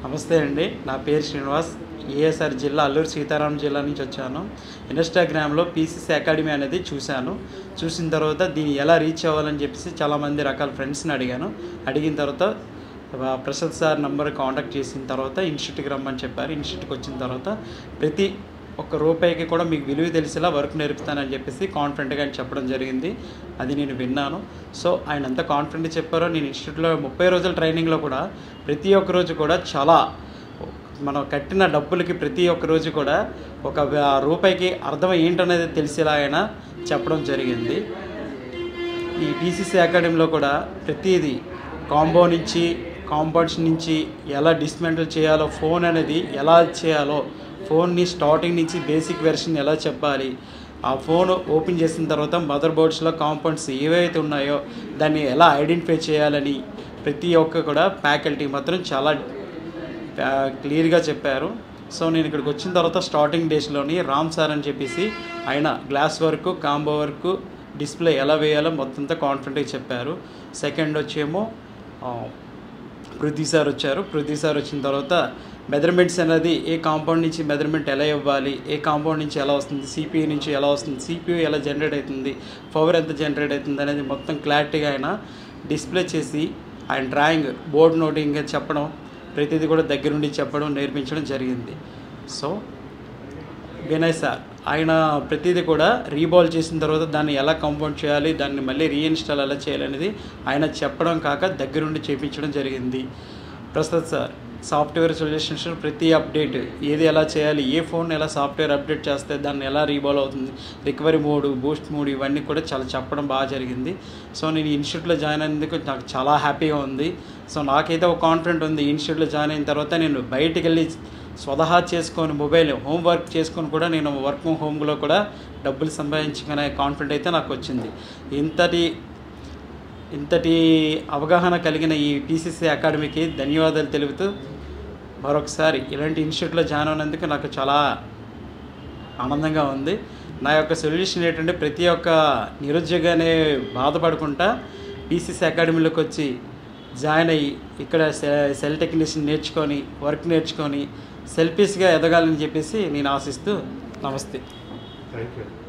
నమస్తే అండి నా పేరు శ్రీనివాస్ ఏఎస్ఆర్ జిల్లా అల్లూరు సీతారాం జిల్లా నుంచి వచ్చాను ఇన్స్టాగ్రామ్లో పీసీసీ అకాడమీ అనేది చూశాను చూసిన తర్వాత దీన్ని ఎలా రీచ్ అవ్వాలని చెప్పేసి చాలామంది రకాల ఫ్రెండ్స్ని అడిగాను అడిగిన తర్వాత ఆ, ప్రసాద్ సార్ నంబర్ కాంటాక్ట్ చేసిన తర్వాత ఇన్స్టిట్యూట్కి రమ్మని చెప్పారు ఇన్స్టిట్యూట్కి వచ్చిన తర్వాత ప్రతి ఒక్క రూపాయికి కూడా మీకు విలువ తెలిసేలా వర్క్ నేర్పుతానని చెప్పేసి కాన్ఫిడెంట్గా ఆయన చెప్పడం జరిగింది అది నేను విన్నాను సో ఆయన ఎంత కాన్ఫిడెంట్ చెప్పారో నేను ఇన్స్టిట్యూట్లో ముప్పై రోజుల ట్రైనింగ్లో కూడా ప్రతి ఒక్క రోజు కూడా చాలా మనం కట్టిన డబ్బులకి ప్రతి ఒక్క రోజు కూడా ఒక ఆ రూపాయికి అర్థం ఏంటనేది తెలిసేలా ఆయన చెప్పడం జరిగింది ఈ పీసీసీ అకాడమీలో కూడా ప్రతిదీ కాంబో నుంచి కాంపౌండ్స్ నుంచి ఎలా డిస్మెంటల్ చేయాలో ఫోన్ అనేది ఎలా చేయాలో ఫోన్ని స్టార్టింగ్ నుంచి బేసిక్ వెర్షన్ ఎలా చెప్పాలి ఆ ఫోన్ ఓపెన్ చేసిన తర్వాత మదర్ బోర్డ్స్లో కాంపౌండ్స్ ఏవైతే ఉన్నాయో దాన్ని ఎలా ఐడెంటిఫై చేయాలని ప్రతి ఒక్క కూడా ఫ్యాకల్టీ మాత్రం చాలా క్లియర్గా చెప్పారు సో నేను ఇక్కడికి వచ్చిన తర్వాత స్టార్టింగ్ డేస్లోని రామ్ సార్ అని చెప్పేసి ఆయన glass work combo work display ఎలా వేయాలో మొత్తంతో కాన్ఫిడెంట్గా చెప్పారు సెకండ్ వచ్చేమో ఆ, పృథ్వీ సార్ వచ్చారు పృథ్వీ సార్ వచ్చిన తర్వాత మెజర్మెంట్స్ అనేది ఏ కాంపౌండ్ నుంచి మెజర్మెంట్ ఎలా ఇవ్వాలి ఏ కాంపౌండ్ నుంచి ఎలా వస్తుంది సిపియూ నుంచి ఎలా వస్తుంది సిపియూ ఎలా జనరేట్ అవుతుంది పవర్ ఎంత జనరేట్ అవుతుంది అనేది మొత్తం క్లారిటీగా ఆయన డిస్ప్లే చేసి ఆయన డ్రాయింగ్ బోర్డ్ నోటింగ్ చెప్పడం ప్రతిదీ కూడా దగ్గరుండి చెప్పడం నేర్పించడం జరిగింది సో వినయ్ సార్ ఆయన ప్రతిదీ కూడా రీబాల్ చేసిన తర్వాత దాన్ని ఎలా కంపౌండ్ చేయాలి దాన్ని మళ్ళీ రీఇన్స్టాల్ ఎలా చేయాలి అనేది ఆయన చెప్పడం కాక దగ్గరుండి చేపించడం జరిగింది ప్రసాద్ సార్ సాఫ్ట్వేర్ సొల్యూషన్స్ ప్రతి అప్డేట్ ఏది ఎలా చేయాలి ఏ ఫోన్ ఎలా సాఫ్ట్వేర్ అప్డేట్ చేస్తే దాన్ని ఎలా రీబాల్ అవుతుంది రికవరీ మోడ్ బూస్ట్ మోడ్ ఇవన్నీ కూడా చాలా చెప్పడం బాగా జరిగింది సో నేను ఈ ఇన్స్టిట్యూట్లో జాయిన్ అయినందుకు నాకు చాలా హ్యాపీగా ఉంది సో నాకైతే ఒక కాన్ఫిడెంట్ ఉంది ఈ ఇన్స్టిట్యూట్లో జాయిన్ అయిన తర్వాత నేను బయటికి వెళ్ళి స్వతహా చేసుకొని మొబైల్ హోంవర్క్ చేసుకొని కూడా నేను వర్క్ ఫ్రమ్ హోమ్లో కూడా డబ్బులు సంపాదించుకునే కాన్ఫిడెంట్ అయితే నాకు వచ్చింది ఇంతటి ఇంతటి అవగాహన కలిగిన ఈ పీసీసీ అకాడమీకి ధన్యవాదాలు తెలుపుతూ మరొకసారి ఇలాంటి ఇన్స్టిట్యూట్లో జాయిన్ అయినందుకు నాకు చాలా ఆనందంగా ఉంది నా యొక్క సొల్యూషన్ ఏంటంటే ప్రతి ఒక్క నిరుద్యోగానే బాధపడకుండా పీసీసీ అకాడమీలోకి వచ్చి జాయిన్ అయ్యి ఇక్కడ సె- సెల్ టెక్నీషియన్ నేర్చుకొని వర్క్ నేర్చుకొని సెల్ఫీస్గా ఎదగాలని చెప్పేసి నేను ఆశిస్తూ నమస్తే థ్యాంక్ యూ